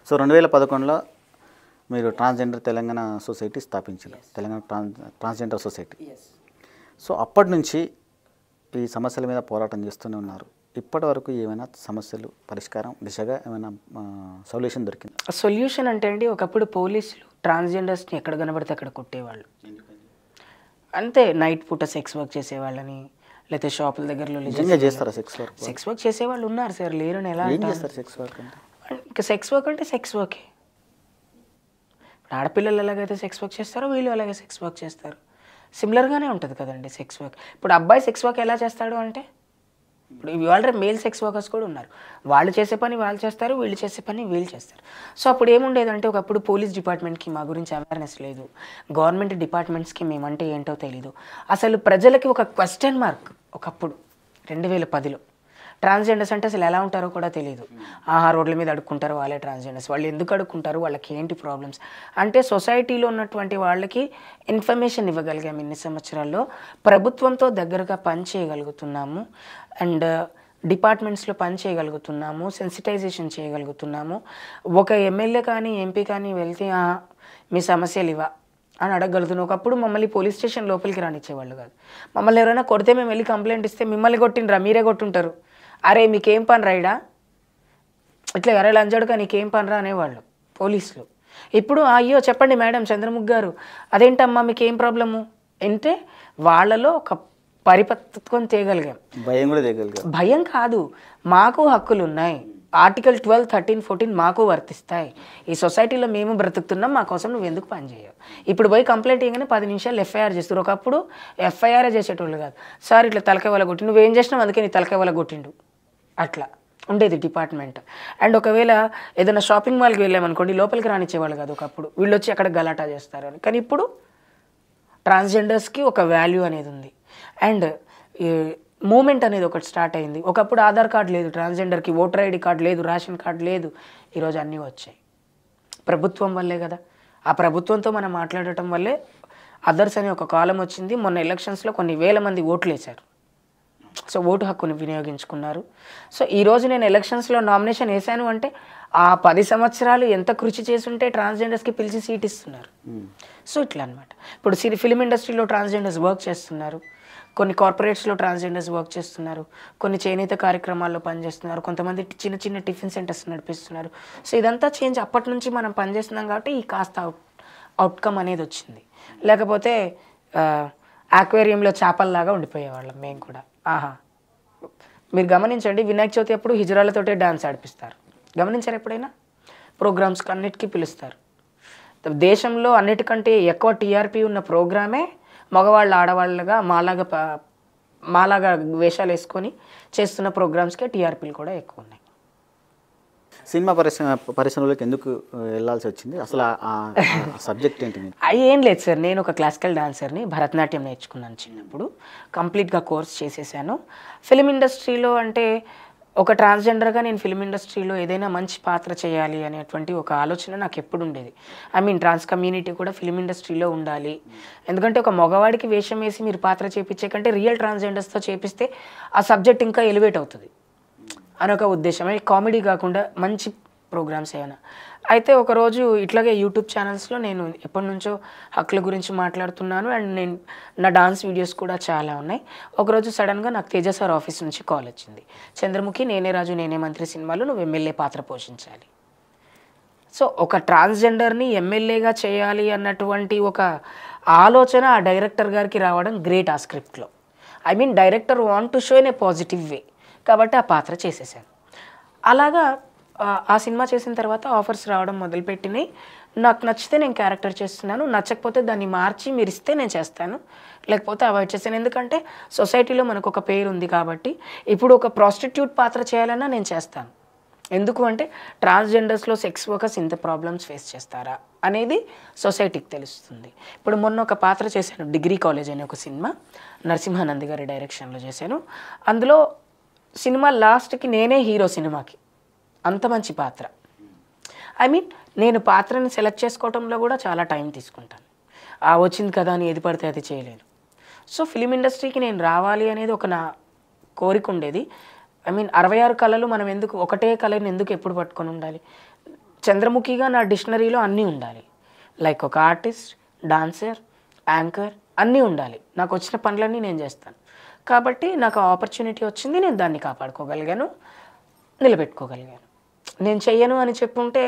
So రెండు వేల పదకొండులో మీరు ట్రాన్స్జెండర్ తెలంగాణ సొసైటీ స్థాపించారు Telangana trans transgender society so అప్పటి నుంచి ఈ సమస్యల మీద పోరాటం చేస్తూనే ఉన్నారు ఇప్పటి వరకు ఏమైనా సమస్యలు పరిష్కారం దిశగా ఏమైనా సొల్యూషన్ దొరికింది సొల్యూషన్ అంటే అండి ఒకప్పుడు పోలీసులు ట్రాన్స్జెండర్స్ని ఎక్కడ కనబడితే అక్కడ కొట్టేవాళ్ళు అంతే నైట్ పూట సెక్స్ వర్క్ చేసేవాళ్ళని లేకపోతే షాపుల దగ్గరలో నిజంగా చేస్తారా సెక్స్ వర్క్ సెక్స్ వర్క్ చేసేవాళ్ళు ఉన్నారు సార్ లేరని ఎలా ఏం అంటారు? చేస్తారు సెక్స్ వర్క్ అంటే ఇంకా సెక్స్ వర్క్ అంటే సెక్స్ వర్కే ఇప్పుడు ఆడపిల్లలు ఎలాగైతే సెక్స్ వర్క్ చేస్తారో వీళ్ళు అలాగే సెక్స్ వర్క్ చేస్తారు సిమిలర్గానే ఉంటుంది కదండి సెక్స్ వర్క్ ఇప్పుడు అబ్బాయి సెక్స్ వర్క్ ఎలా చేస్తాడు అంటే ఇప్పుడు ఇవాళ మేల్ సెక్స్ వర్కర్స్ కూడా ఉన్నారు వాళ్ళు చేసే పని వాళ్ళు చేస్తారు వీళ్ళు చేసే పని వీళ్ళు చేస్తారు సో అప్పుడు ఏముండేదంటే ఒకప్పుడు పోలీస్ డిపార్ట్మెంట్కి మా గురించి అవేర్నెస్ లేదు గవర్నమెంట్ డిపార్ట్మెంట్స్కి మేమంటే ఏంటో తెలీదు అసలు ప్రజలకి ఒక క్వశ్చన్ మార్క్ ఒకప్పుడు రెండు వేల పదిలో ట్రాన్స్జెండర్స్ అంటే అసలు ఎలా ఉంటారో కూడా తెలియదు ఆహా రోడ్ల మీద అడుక్కుంటారు వాళ్ళే ట్రాన్స్జెండర్స్ వాళ్ళు ఎందుకు అడుక్కుంటారు వాళ్ళకి ఏంటి ప్రాబ్లమ్స్ అంటే సొసైటీలో ఉన్నటువంటి వాళ్ళకి ఇన్ఫర్మేషన్ ఇవ్వగలిగాము ఇన్ని సంవత్సరాల్లో ప్రభుత్వంతో దగ్గరగా పని చేయగలుగుతున్నాము అండ్ డిపార్ట్మెంట్స్లో పని చేయగలుగుతున్నాము సెన్సిటైజేషన్ చేయగలుగుతున్నాము ఒక ఎమ్మెల్యే కానీ ఎంపీ కానీ వెళ్తే "ఆ, మీ సమస్యలు ఇవా అని అడగగలుగుతున్నాం ఒకప్పుడు మమ్మల్ని పోలీస్ స్టేషన్ లోపలికి రానిచ్చేవాళ్ళు కాదు మమ్మల్ని ఎవరైనా కొడితే మేము వెళ్ళి కంప్లైంట్ ఇస్తే మిమ్మల్ని కొట్టిండ్రా మీరే కొట్టుంటారు అరే మీకేం పని రైడా ఇట్లా అరే లంజడుగా నీకేం పనిరా అనేవాళ్ళు పోలీసులు ఇప్పుడు అయ్యో చెప్పండి మేడం చంద్రముఖ్ గారు అదేంటమ్మా మీకు ఏం ప్రాబ్లము అంటే వాళ్ళలో ఒక పరిపక్వత్వం తేగలిగాం భయం కూడా దిగలిగారు భయం కాదు మాకు హక్కులు ఉన్నాయి ఆర్టికల్ ట్వెల్వ్ థర్టీన్ ఫోర్టీన్ మాకు వర్తిస్తాయి ఈ సొసైటీలో మేము బ్రతుకుతున్నాం మా కోసం నువ్వు ఎందుకు పని చేయవు ఇప్పుడు పోయి కంప్లైంట్ ఇవ్వగానే పది నిమిషాలు ఎఫ్ఐఆర్ చేస్తారు ఒకప్పుడు ఎఫ్ఐఆర్ చేసేటోళ్ళు కాదు సార్ ఇట్లా తలకాయ వల్ల కొట్టి నువ్వేం చేసినావు అందుకే నీ తలకాయ వల్ల కొట్టిండు అట్లా ఉండేది డిపార్ట్మెంట్ అండ్ ఒకవేళ ఏదైనా షాపింగ్ మాల్కి వెళ్ళామనుకోండి లోపలికి రానిచ్చేవాళ్ళు కాదు ఒకప్పుడు వీళ్ళు వచ్చి అక్కడ గలాటా చేస్తారు అని కానీ ఇప్పుడు ట్రాన్స్జెండర్స్కి ఒక వాల్యూ అనేది ఉంది అండ్ మూమెంట్ అనేది ఒకటి స్టార్ట్ అయింది ఒకప్పుడు ఆధార్ కార్డు లేదు ట్రాన్స్జెండర్కి ఓటర్ ఐడి కార్డు లేదు రేషన్ కార్డు లేదు ఈరోజు అన్నీ వచ్చాయి ప్రభుత్వం వల్లే కదా ఆ ప్రభుత్వంతో మనం మాట్లాడటం వల్లే అదర్స్ అనే ఒక కాలం వచ్చింది మొన్న ఎలక్షన్స్లో కొన్ని వేల మంది ఓట్లు వేశారు సో ఓటు హక్కుని వినియోగించుకున్నారు సో ఈరోజు నేను ఎలక్షన్స్లో నామినేషన్ వేశాను అంటే ఆ పది సంవత్సరాలు ఎంత కృషి చేసుంటే ట్రాన్స్జెండర్స్కి పిలిచి సీట్ ఇస్తున్నారు సో ఇట్లా అనమాట ఇప్పుడు సినీ ఫిలిం ఇండస్ట్రీలో ట్రాన్స్జెండర్స్ వర్క్ చేస్తున్నారు కొన్ని కార్పొరేట్స్లో ట్రాన్స్జెండర్స్ వర్క్ చేస్తున్నారు కొన్ని చేనేత కార్యక్రమాల్లో పనిచేస్తున్నారు కొంతమంది టి- చిన్న చిన్న టిఫిన్ సెంటర్స్ నడిపిస్తున్నారు సో ఇదంతా చేంజ్ అప్పటి నుంచి మనం పనిచేస్తున్నాం కాబట్టి ఈ కాస్త అవుట్ అవుట్కమ్ అనేది వచ్చింది లేకపోతే ఆక్వేరియంలో చేపల్లాగా ఉండిపోయేవాళ్ళం మేము కూడా ఆహా మీరు గమనించండి వినాయక చవితి అప్పుడు హిజరాలతోటే డాన్స్ ఆడిపిస్తారు గమనించారు ఎప్పుడైనా ప్రోగ్రామ్స్కి అన్నిటికీ పిలుస్తారు దేశంలో అన్నిటికంటే ఎక్కువ టీఆర్పీ ఉన్న ప్రోగ్రామే మగవాళ్ళు ఆడవాళ్ళగా మాలాగా ప- మాలాగా వేషాలు వేసుకొని చేస్తున్న ప్రోగ్రామ్స్కే టీఆర్పీలు కూడా ఎక్కువ ఉన్నాయి సినిమా పరిశ్రమ పరిశ్రమలోకి ఎందుకు ఆ, వెళ్ళాల్సి వచ్చింది అసలు ఆ సబ్జెక్ట్ ఏంటి మీకు అవి ఏం లేదు సార్ నేను ఒక క్లాసికల్ డాన్సర్ని భరతనాట్యం నేర్చుకున్నాను చిన్నప్పుడు కంప్లీట్గా కోర్స్ చేసేసాను ఫిలిం ఇండస్ట్రీలో అంటే ఒక ట్రాన్స్జెండర్గా నేను ఫిలిం ఇండస్ట్రీలో ఏదైనా మంచి పాత్ర చేయాలి అనేటువంటి ఒక ఆలోచన నాకు ఎప్పుడు ఉండేది ఐ మీన్ ట్రాన్స్ కమ్యూనిటీ కూడా ఫిలిం ఇండస్ట్రీలో ఉండాలి ఎందుకంటే ఒక మగవాడికి వేషం వేసి మీరు పాత్ర చేపించే కంటే రియల్ ట్రాన్స్జెండర్స్తో చేపిస్తే ఆ సబ్జెక్ట్ ఇంకా ఎలివేట్ అవుతుంది అని ఒక ఉద్దేశం అది కామెడీ కాకుండా మంచి ప్రోగ్రామ్స్ ఏమైనా అయితే ఒకరోజు ఇట్లాగే యూట్యూబ్ ఛానల్స్లో నేను ఎప్పటి నుంచో హక్కుల గురించి మాట్లాడుతున్నాను అండ్ నేను నా డాన్స్ వీడియోస్ కూడా చాలా ఉన్నాయి ఒకరోజు సడన్గా నాకు తేజ సార్ ఆఫీస్ నుంచి కాల్ వచ్చింది చంద్రముఖి నేనే రాజు నేనే మంత్రి సినిమాలో నువ్వు ఎమ్మెల్యే పాత్ర పోషించాలి సో ఒక ట్రాన్స్జెండర్ని ఎమ్మెల్యేగా చేయాలి అన్నటువంటి ఒక ఆలోచన ఆ డైరెక్టర్ గారికి రావడం గ్రేట్ ఆ స్క్రిప్ట్లో I mean director want to show in a positive way కాబట్టి ఆ పాత్ర చేసేసాను అలాగా ఆ- ఆ సినిమా చేసిన తర్వాత ఆఫర్స్ రావడం మొదలుపెట్టినాయి నాకు నచ్చితే నేను క్యారెక్టర్ చేస్తున్నాను నచ్చకపోతే దాన్ని మార్చి మీరు ఇస్తే నేను చేస్తాను లేకపోతే అవాయిడ్ చేస్తాను ఎందుకంటే సొసైటీలో మనకు ఒక పేరు ఉంది కాబట్టి ఇప్పుడు ఒక ప్రాస్టిట్యూట్ పాత్ర చేయాలన్నా నేను చేస్తాను ఎందుకు అంటే ట్రాన్స్జెండర్స్లో సెక్స్ వర్కర్స్ ఇంత ప్రాబ్లమ్స్ ఫేస్ చేస్తారా అనేది సొసైటీకి తెలుస్తుంది ఇప్పుడు మొన్న ఒక పాత్ర చేశాను డిగ్రీ కాలేజ్ అనే ఒక సినిమా నరసింహానంద్ గారి డైరెక్షన్లో చేశాను అందులో సినిమా లాస్ట్కి నేనే హీరో సినిమాకి అంత మంచి పాత్ర ఐ మీన్ నేను పాత్రని సెలెక్ట్ చేసుకోవడంలో కూడా చాలా టైం తీసుకుంటాను ఆ వచ్చింది కదా అని ఏది పడితే అది చేయలేను సో ఫిలిం ఇండస్ట్రీకి నేను రావాలి అనేది ఒక నా కోరిక ఉండేది ఐ మీన్ అరవై ఆరు కళలు మనం ఎందుకు ఒకటే కళని ఎందుకు ఎప్పుడు పట్టుకొని ఉండాలి చంద్రముఖిగా నా డిక్షనరీలో అన్నీ ఉండాలి లైక్ ఒక ఆర్టిస్ట్ డాన్సర్ యాంకర్ అన్నీ ఉండాలి నాకు వచ్చిన పనులన్నీ నేను చేస్తాను కాబట్టి నాకు ఆపర్చునిటీ వచ్చింది నేను దాన్ని కాపాడుకోగలిగాను నిలబెట్టుకోగలిగాను నేను చెయ్యను అని చెప్పుంటే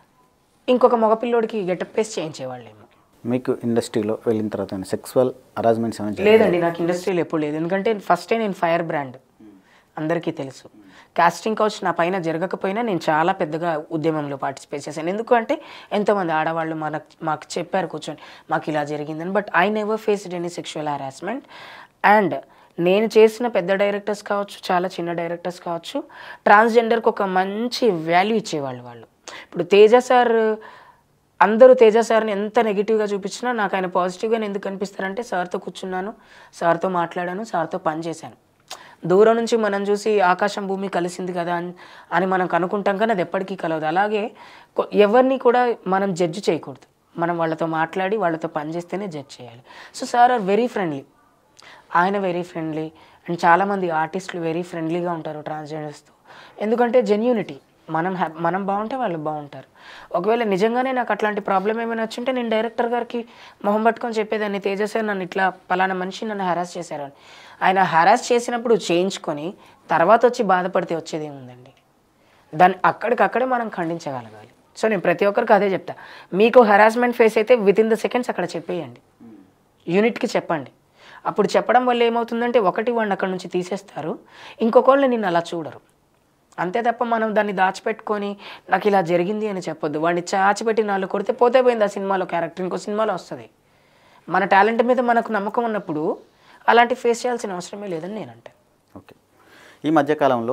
ఇంకొక మగపిల్లోడికి గెటప్ పేస్ చేయించేవాళ్ళేమో మీకు ఇండస్ట్రీలో వెళ్ళిన తర్వాత సెక్సువల్ అరాజ్మెంట్స్ ఏమైనా జరిగాయా? లేదండి నాకు ఇండస్ట్రీలో ఎప్పుడు లేదు ఎందుకంటే ఫస్టే నేను ఫైర్ బ్రాండ్ అందరికీ తెలుసు కాస్టింగ్ కౌచ్ నా పైన జరగకపోయినా నేను చాలా పెద్దగా ఉద్యమంలో పార్టిసిపేట్ చేశాను ఎందుకంటే ఎంతోమంది ఆడవాళ్ళు మనకు మాకు చెప్పారు కూర్చొని మాకు ఇలా జరిగిందని but I never faced any sexual harassment and నేను చేసిన పెద్ద డైరెక్టర్స్ కావచ్చు చాలా చిన్న డైరెక్టర్స్ కావచ్చు ట్రాన్స్జెండర్కి ఒక మంచి వాల్యూ ఇచ్చేవాళ్ళు వాళ్ళు ఇప్పుడు తేజ సార్ అందరూ తేజ సార్ని ఎంత నెగిటివ్గా చూపించినా నాకు ఆయన పాజిటివ్గా ఎందుకు కనిపిస్తారంటే సార్తో కూర్చున్నాను సార్తో మాట్లాడాను సార్తో పని చేశాను దూరం నుంచి మనం చూసి ఆకాశం భూమి కలిసింది కదా అని అని మనం కనుక్కుంటాం కానీ అది ఎప్పటికీ కలవదు అలాగే కొ- ఎవరిని కూడా మనం జడ్జి చేయకూడదు మనం వాళ్ళతో మాట్లాడి వాళ్ళతో పని చేస్తేనే జడ్జ్ చేయాలి so sir are very friendly ఆయన వెరీ ఫ్రెండ్లీ అండ్ చాలామంది ఆర్టిస్టులు వెరీ ఫ్రెండ్లీగా ఉంటారు ట్రాన్స్జెండర్స్తో ఎందుకంటే జెన్యూనిటీ మనం హ్యా మనం బాగుంటే వాళ్ళు బాగుంటారు ఒకవేళ నిజంగానే నాకు అట్లాంటి ప్రాబ్లం ఏమైనా వచ్చింటే నేను డైరెక్టర్ గారికి మొహం పట్టుకొని చెప్పేదాన్ని తేజ సార్ నన్ను ఇట్లా పలానా మనిషి నన్ను హరాస్ చేశారని ఆయన హరాస్ చేసినప్పుడు చేయించుకొని తర్వాత వచ్చి బాధపడితే వచ్చేది ఏముందండి దాన్ని అక్కడికక్కడే మనం ఖండించగలగాలి సో నేను ప్రతి ఒక్కరికి అదే చెప్తా మీకు హరాస్మెంట్ ఫేస్ అయితే విత్ ఇన్ ద సెకండ్స్ అక్కడ చెప్పేయండి యూనిట్కి చెప్పండి అప్పుడు చెప్పడం వల్ల ఏమవుతుందంటే ఒకటి వాడిని అక్కడ నుంచి తీసేస్తారు ఇంకొకళ్ళు నిన్ను అలా చూడరు అంతే తప్ప మనం దాన్ని దాచిపెట్టుకొని నాకు ఇలా జరిగింది అని చెప్పొద్దు వాడిని చాచిపెట్టి నాలుగు కొడితే పోతే పోయింది ఆ సినిమాలో క్యారెక్టర్ ఇంకో సినిమాలో వస్తుంది మన టాలెంట్ మీద మనకు నమ్మకం ఉన్నప్పుడు అలాంటి ఫేస్ చేయాల్సిన అవసరమే లేదని నేను అంటే ఓకే ఈ మధ్యకాలంలో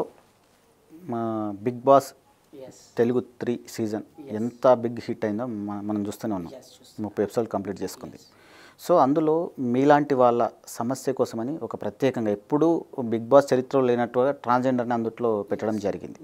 మా Bigg Boss Telugu three season ఎంత బిగ్ హిట్ అయిందో మ- మనం చూస్తూనే ఉన్నాం ముప్పై ఎపిసోడ్ కంప్లీట్ చేసుకుంది సో అందులో మీలాంటి వాళ్ళ సమస్య కోసమని ఒక ప్రత్యేకంగా ఎప్పుడూ బిగ్ బాస్ చరిత్రలో లేనట్టుగా ట్రాన్స్జెండర్ని అందుట్లో పెట్టడం జరిగింది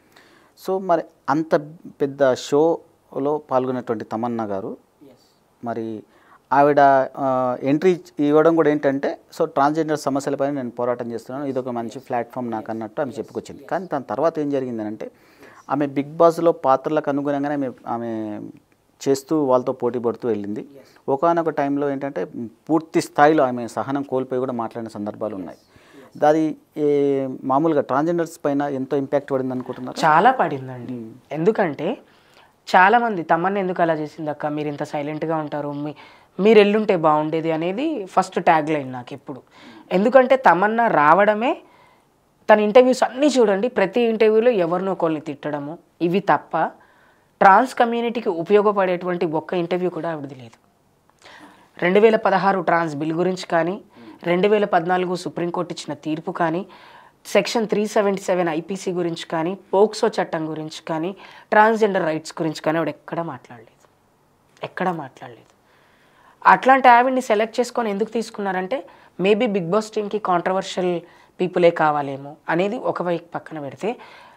సో మరి అంత పెద్ద షోలో పాల్గొన్నటువంటి తమన్నా గారు మరి ఆవిడ ఎంట్రీ ఇవ్వడం కూడా ఏంటంటే సో ట్రాన్స్జెండర్ సమస్యలపై నేను పోరాటం చేస్తున్నాను ఇది ఒక మంచి ప్లాట్ఫామ్ నాకు అన్నట్టు ఆమె చెప్పుకొచ్చింది కానీ దాని తర్వాత ఏం జరిగిందంటే ఆమె బిగ్ బాస్లో పాత్రలకు అనుగుణంగానే ఆమె ఆమె చేస్తూ వాళ్ళతో పోటీ పడుతూ వెళ్ళింది ఒకనొక టైంలో ఏంటంటే పూర్తి స్థాయిలో ఆమె సహనం కోల్పోయి కూడా మాట్లాడిన సందర్భాలు ఉన్నాయి అది ఏ, మామూలుగా ట్రాన్స్జెండర్స్ పైన ఎంతో ఇంపాక్ట్ పడింది అనుకుంటున్నారు చాలా పడిందండి ఎందుకంటే చాలామంది తమన్ని ఎందుకు అలా చేసింది అక్క మీరు ఇంత సైలెంట్గా ఉంటారు మీ మీరు ఎల్లుంటే బాగుండేది అనేది ఫస్ట్ ట్యాగ్ లైన్ నాకు ఎప్పుడు ఎందుకంటే తమన్నా రావడమే తన ఇంటర్వ్యూస్ అన్నీ చూడండి ప్రతి ఇంటర్వ్యూలో ఎవరినో ఒకరిని తిట్టడము ఇవి తప్ప ట్రాన్స్ కమ్యూనిటీకి ఉపయోగపడేటువంటి ఒక్క ఇంటర్వ్యూ కూడా ఆవిడది లేదు రెండు వేల పదహారు ట్రాన్స్ బిల్ గురించి కానీ రెండు వేల పద్నాలుగు సుప్రీంకోర్టు ఇచ్చిన తీర్పు కానీ section three seventy seven IPC గురించి కానీ పోక్సో చట్టం గురించి కానీ ట్రాన్స్జెండర్ రైట్స్ గురించి కానీ ఆవిడ ఎక్కడా మాట్లాడలేదు ఎక్కడా మాట్లాడలేదు అట్లాంటి ఆవిడ్ని సెలెక్ట్ చేసుకొని ఎందుకు తీసుకున్నారంటే మేబీ బిగ్ బాస్ టీమ్కి కాంట్రవర్షియల్ పీపులే కావాలేమో అనేది ఒక వైపు పక్కన పెడితే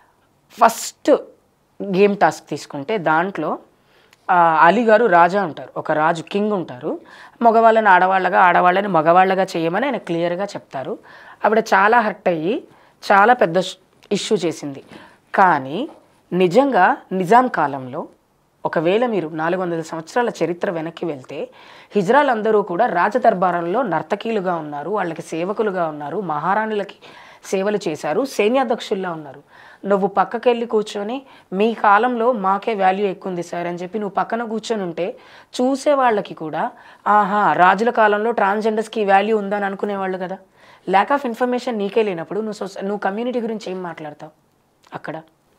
ఫస్ట్ గేమ్ టాస్క్ తీసుకుంటే దాంట్లో ఆ, అలీ గారు రాజా ఉంటారు ఒక రాజు కింగ్ ఉంటారు మగవాళ్ళని ఆడవాళ్ళగా ఆడవాళ్ళని మగవాళ్ళగా చేయమని ఆయన క్లియర్గా చెప్తారు ఆవిడ చాలా హర్ట్ అయ్యి చాలా పెద్ద ఇష్యూ చేసింది కానీ నిజంగా నిజాం కాలంలో ఒకవేళ మీరు నాలుగు వందల సంవత్సరాల చరిత్ర వెనక్కి వెళ్తే హిజ్రాలందరూ కూడా రాజదర్బారంలో నర్తకీలుగా ఉన్నారు వాళ్ళకి సేవకులుగా ఉన్నారు మహారాణులకి సేవలు చేశారు సైన్యాధ్యక్షుల్లా ఉన్నారు నువ్వు పక్కకెళ్ళి కూర్చొని మీ కాలంలో మాకే వాల్యూ ఎక్కువ ఉంది సార్ అని చెప్పి నువ్వు పక్కన కూర్చొని ఉంటే చూసే వాళ్ళకి కూడా ఆహా రాజుల కాలంలో ట్రాన్స్జెండర్స్కి వాల్యూ ఉందని అనుకునేవాళ్ళు కదా ల్యాక్ ఆఫ్ ఇన్ఫర్మేషన్ నీకే లేనప్పుడు నువ్వు సొసై నువ్వు కమ్యూనిటీ గురించి ఏం మాట్లాడతావు అక్కడ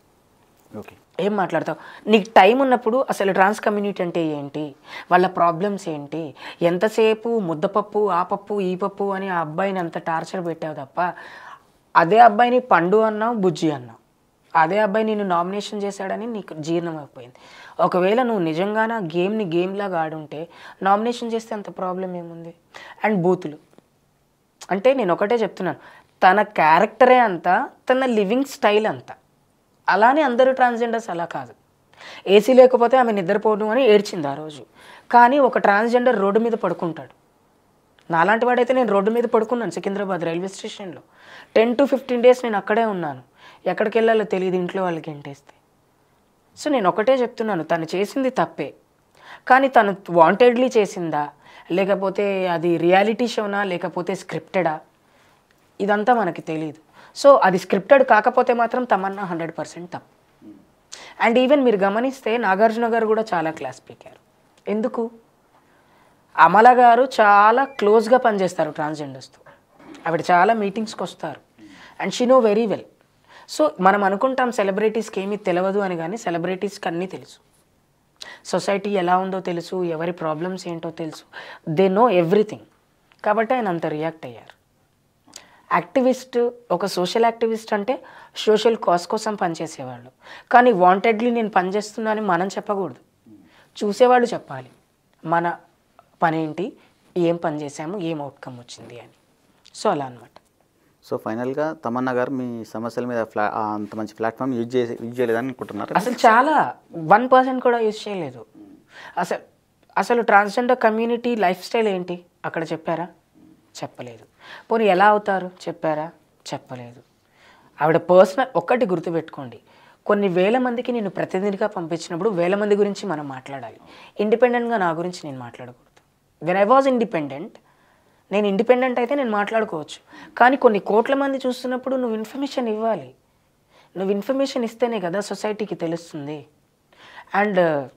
ఓకే ఏం మాట్లాడతావు నీకు టైం ఉన్నప్పుడు అసలు ట్రాన్స్ కమ్యూనిటీ అంటే ఏంటి వాళ్ళ ప్రాబ్లమ్స్ ఏంటి ఎంతసేపు ముద్దపప్పు ఆ పప్పు ఈ పప్పు అని ఆ అబ్బాయిని అంత టార్చర్ పెట్టావు తప్ప అదే అబ్బాయిని పండు అన్నావు బుజ్జి అన్నావు అదే అబ్బాయి నిన్ను నామినేషన్ చేశాడని నీకు జీర్ణం అయిపోయింది ఒకవేళ నువ్వు నిజంగానే ఆ గేమ్ని గేమ్ లాగా ఆడుంటే నామినేషన్ చేస్తే అంత ప్రాబ్లం ఏముంది అండ్ బూతులు అంటే నేను ఒకటే చెప్తున్నాను తన క్యారెక్టరే అంతా తన లివింగ్ స్టైల్ అంతా అలానే అందరూ ట్రాన్స్జెండర్స్ అలా కాదు ఏసీ లేకపోతే ఆమె నిద్రపోను అని ఏడ్చింది ఆ రోజు కానీ ఒక ట్రాన్స్జెండర్ రోడ్డు మీద పడుకుంటాడు నాలాంటి వాడైతే నేను రోడ్డు మీద పడుకున్నాను సికింద్రాబాద్ రైల్వే స్టేషన్లో టెన్ టు ఫిఫ్టీన్ డేస్ నేను అక్కడే ఉన్నాను ఎక్కడికి వెళ్ళాలో తెలియదు ఇంట్లో వాళ్ళకి ఎంటేస్తే సో నేను ఒకటే చెప్తున్నాను తను చేసింది తప్పే కానీ తను వాంటెడ్లీ చేసిందా లేకపోతే అది రియాలిటీ షోనా లేకపోతే స్క్రిప్టెడా ఇదంతా మనకి తెలియదు సో అది స్క్రిప్టెడ్ కాకపోతే మాత్రం తమన్నా హండ్రెడ్ పర్సెంట్ తప్పు అండ్ ఈవెన్ మీరు గమనిస్తే నాగార్జున గారు కూడా చాలా క్లాస్ పీకారు ఎందుకు అమల గారు చాలా క్లోజ్గా పనిచేస్తారు ట్రాన్స్జెండర్స్తో ఆవిడ చాలా మీటింగ్స్కి వస్తారు and she know very well so మనం అనుకుంటాం సెలబ్రిటీస్కి ఏమీ తెలియదు అని కానీ సెలబ్రిటీస్కి అన్నీ తెలుసు సొసైటీ ఎలా ఉందో తెలుసు ఎవరి ప్రాబ్లమ్స్ ఏంటో తెలుసు దే నో ఎవ్రీథింగ్ కాబట్టి ఆయన అంత రియాక్ట్ అయ్యారు యాక్టివిస్ట్ ఒక సోషల్ యాక్టివిస్ట్ అంటే సోషల్ కాజ్ కోసం పనిచేసేవాళ్ళు కానీ వాంటెడ్లీ నేను పనిచేస్తున్నా అని మనం చెప్పకూడదు చూసేవాళ్ళు చెప్పాలి మన పని ఏంటి ఏం పని చేసాము ఏం అవుట్కమ్ వచ్చింది అని సో అలా అనమాట సో ఫైనల్గా తమన్నా గారు మీ సమస్యల మీద ఫ్లా ఆ అంత మంచి ప్లాట్ఫామ్ యూజ్ చేసి యూజ్ చేయలేదని అనుకుంటున్నారు అసలు చాలా వన్ పర్సెంట్ కూడా యూజ్ చేయలేదు అసలు అసలు ట్రాన్స్జెండర్ కమ్యూనిటీ లైఫ్ స్టైల్ ఏంటి అక్కడ చెప్పారా చెప్పలేదు పోనీ ఎలా అవుతారు చెప్పారా చెప్పలేదు ఆవిడ పర్సనల్ ఒక్కటి గుర్తుపెట్టుకోండి కొన్ని వేల మందికి నేను ప్రతినిధిగా పంపించినప్పుడు వేల మంది గురించి మనం మాట్లాడాలి ఇండిపెండెంట్గా నా గురించి నేను మాట్లాడకూడదు వెన్ ఐ వాజ్ ఇండిపెండెంట్ నేను ఇండిపెండెంట్ అయితే నేను మాట్లాడుకోవచ్చు కానీ కొన్ని కోట్ల మంది చూస్తున్నప్పుడు నువ్వు ఇన్ఫర్మేషన్ ఇవ్వాలి నువ్వు ఇన్ఫర్మేషన్ ఇస్తేనే కదా సొసైటీకి తెలుస్తుంది అండ్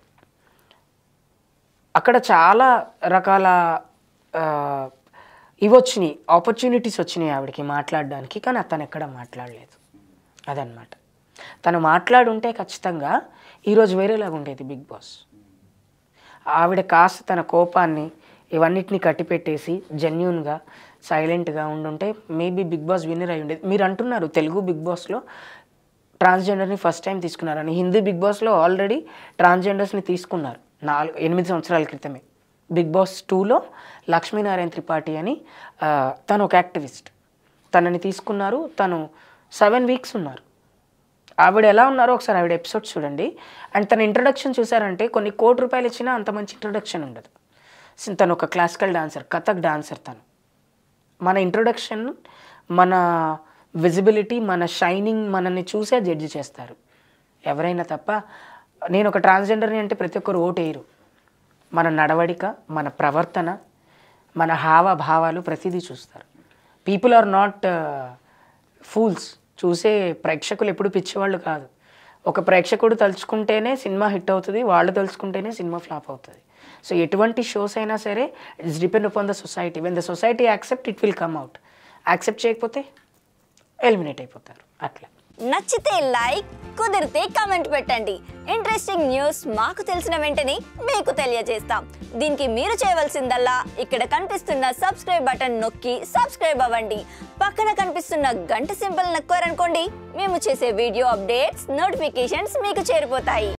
అక్కడ చాలా రకాల ఆ, ఇవి వచ్చినాయి ఆపర్చునిటీస్ వచ్చినాయి ఆవిడకి మాట్లాడడానికి కానీ తను ఎక్కడ మాట్లాడలేదు అదనమాట తను మాట్లాడుంటే ఖచ్చితంగా ఈరోజు వేరేలాగా ఉండేది బిగ్ బాస్ ఆవిడ కాస్త తన కోపాన్ని ఇవన్నిటిని కట్టిపెట్టేసి జెన్యున్గా సైలెంట్గా ఉండుంటే మేబీ బిగ్ బాస్ విన్నర్ అయి ఉండేది మీరు అంటున్నారు తెలుగు బిగ్ బాస్లో ట్రాన్స్జెండర్ని ఫస్ట్ టైం తీసుకున్నారని హిందీ బిగ్ బాస్లో ఆల్రెడీ ట్రాన్స్జెండర్స్ని తీసుకున్నారు నాలుగు ఎనిమిది సంవత్సరాల క్రితమే బిగ్ బాస్ టూలో లక్ష్మీనారాయణ త్రిపాఠి అని ఆ, తను ఒక యాక్టివిస్ట్ తనని తీసుకున్నారు తను సెవెన్ వీక్స్ ఉన్నారు ఆవిడ ఎలా ఉన్నారో ఒకసారి ఆవిడ ఎపిసోడ్ చూడండి అండ్ తన ఇంట్రొడక్షన్ చూసారంటే కొన్ని కోటి రూపాయలు ఇచ్చినా అంత మంచి ఇంట్రొడక్షన్ ఉండదు సి- తను ఒక క్లాసికల్ డాన్సర్ కథక్ డాన్సర్ తను మన ఇంట్రొడక్షన్ మన విజిబిలిటీ మన షైనింగ్ మనల్ని చూసే జడ్జి చేస్తారు ఎవరైనా తప్ప నేను ఒక ట్రాన్స్జెండర్ని అంటే ప్రతి ఒక్కరు ఓటు వేయరు మన నడవడిక మన ప్రవర్తన మన హావభావాలు ప్రతిదీ చూస్తారు పీపుల్ ఆర్ నాట్ ఫూల్స్ చూసే ప్రేక్షకులు ఎప్పుడు పిచ్చేవాళ్ళు కాదు ఒక ప్రేక్షకుడు తలుచుకుంటేనే సినిమా హిట్ అవుతుంది వాళ్ళు తలుచుకుంటేనే సినిమా ఫ్లాప్ అవుతుంది సో ఎటువంటి షోస్ అయినా సరే it's depend upon the society when the society accept it will come out accept చేయకపోతే ఎలిమినేట్ అయిపోతారు అట్లా నచ్చితే లైక్ కుదిరితే కమెంట్ పెట్టండి ఇంట్రెస్టింగ్ న్యూస్ మాకు తెలిసిన వెంటనే మీకు తెలియజేస్తాం దీనికి మీరు చేయవలసిందల్లా ఇక్కడ కనిపిస్తున్న సబ్స్క్రైబ్ బటన్ నొక్కి సబ్స్క్రైబ్ అవ్వండి పక్కన కనిపిస్తున్న గంట సింబల్ నొక్కారనుకోండి మేము చేసే వీడియో అప్డేట్స్ నోటిఫికేషన్స్ మీకు చేరిపోతాయి